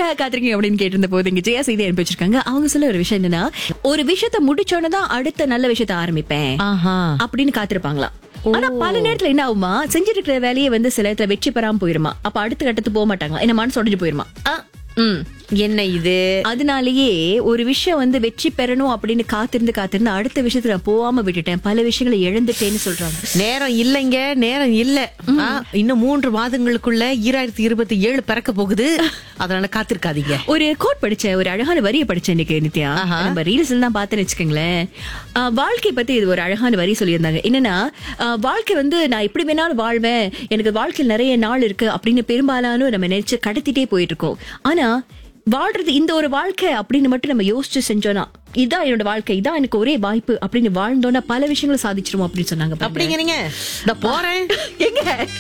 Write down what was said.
எதற்காக காத்திருக்கீங்க அப்படின்னு கேட்டிருந்த போது இங்க ஜெயா செய்தி அனுப்பிச்சிருக்காங்க அவங்க சொல்ல ஒரு விஷயம் என்னன்னா ஒரு விஷயத்த முடிச்சோன்னு தான் அடுத்த நல்ல விஷயத்த ஆரம்பிப்பேன் ஆஹா அப்படின்னு காத்திருப்பாங்களாம் ஆனா பல நேரத்துல என்ன ஆகுமா செஞ்சுட்டு இருக்கிற வேலையை வந்து சில இடத்துல வெற்றி பெறாம போயிருமா அப்ப அடுத்த கட்டத்துக்கு போக மாட்டாங்களா என்ன மனசு உடஞ்சு போயிருமா ஆ, ம் என்ன இது அதனாலேயே ஒரு விஷயம் வந்து வெற்றி பெறணும் அப்படின்னு காத்திருந்து காத்திருந்து அடுத்த விஷயத்துல நான் போகாம விட்டுட்டேன் பல விஷயங்களை இழந்துட்டேன்னு சொல்றாங்க நேரம் இல்லைங்க நேரம் இல்ல ஆ, இன்னும் மூன்று மாதங்களுக்குள்ள ஈராயிரத்தி இருபத்தி ஏழு பிறக்க போகுது அதனால காத்திருக்காதீங்க ஒரு கோட் படிச்சேன் ஒரு அழகான வரியை படிச்சேன் இன்னைக்கு நித்யா ஆஹா. நம்ம ரீல்ஸ் தான் பார்த்தேன்னு வச்சுக்கோங்களேன் ஆஹ், வாழ்க்கை பத்தி இது ஒரு அழகான வரி சொல்லியிருந்தாங்க என்னன்னா ஆஹ், வாழ்க்கை வந்து நான் எப்படி வேணாலும் வாழ்வேன் எனக்கு வாழ்க்கையில் நிறைய நாள் இருக்கு அப்படின்னு பெரும்பாலானும் நம்ம நினைச்சு கடத்திட்டே போயிட்டு இருக்கோம் ஆனா வாழ்றது இந்த ஒரு வாழ்க்கை அப்படின்னு மட்டும் நம்ம யோசிச்சு செஞ்சோம்னா இதான் என்னோட வாழ்க்கை இதான் எனக்கு ஒரே வாய்ப்பு அப்படின்னு வாழ்ந்தோம்னா பல விஷயங்களை சாதிச்சிருவோம் அப்படின்னு சொன்னாங்க பாருங்க. அப்படிங்கிறீங்க நான் போறேன் எங்க